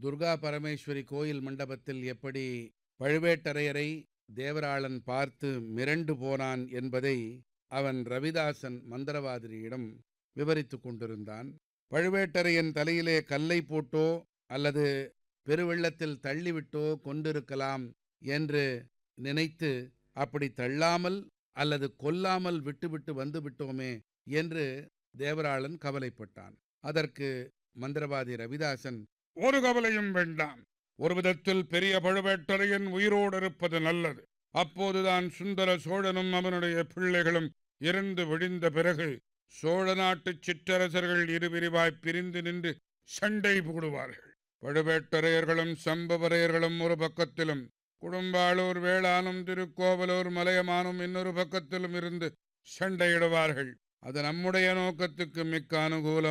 துர்கா பரமேஸ்வரி கோயில் மண்டபத்தில் எப்படி பழுவேட்டரையரை தேவராளன் பார்த்து மிரண்டு போனான் என்பதை அவன் ரவிதாசன் மந்திரவாதினியிடம் விவரித்துக் கொண்டிருந்தான் பழுவேட்டரையன் தலையிலே கல்லை போட்டோ அல்லது பெருவெள்ளத்தில் தள்ளிவிட்டோ கொண்டிருக்கலாம் என்று நினைத்து அப்படி தள்ளாமல் அல்லது கொல்லாமல் விட்டுவிட்டு வந்து விட்டோமே என்று தேவராளன் கவலைப்பட்டான் அதற்கு மந்திரவாதி ரவிதாசன் ஒரு கவலையும் வேண்டாம் ஒரு விதத்தில் பெரிய பழுவேட்டரையன் உயிரோடு இருப்பது நல்லது அப்போதுதான் சுந்தர சோழனும் அவனுடைய பிள்ளைகளும் இறந்து விழிந்த பிறகு சோழ நாட்டு சிற்றரசர்கள் இருபிரிவாய் பிரிந்து நின்று சண்டை போடுவார்கள் பழுவேட்டரையர்களும் சம்பவரையர்களும் ஒரு பக்கத்திலும் குடும்பாளூர் வேளானும் திருக்கோவலூர் மலையமானும் இன்னொரு பக்கத்திலும் இருந்து சண்டையிடுவார்கள் அது நம்முடைய நோக்கத்துக்கு மிக்க அனுகூலம்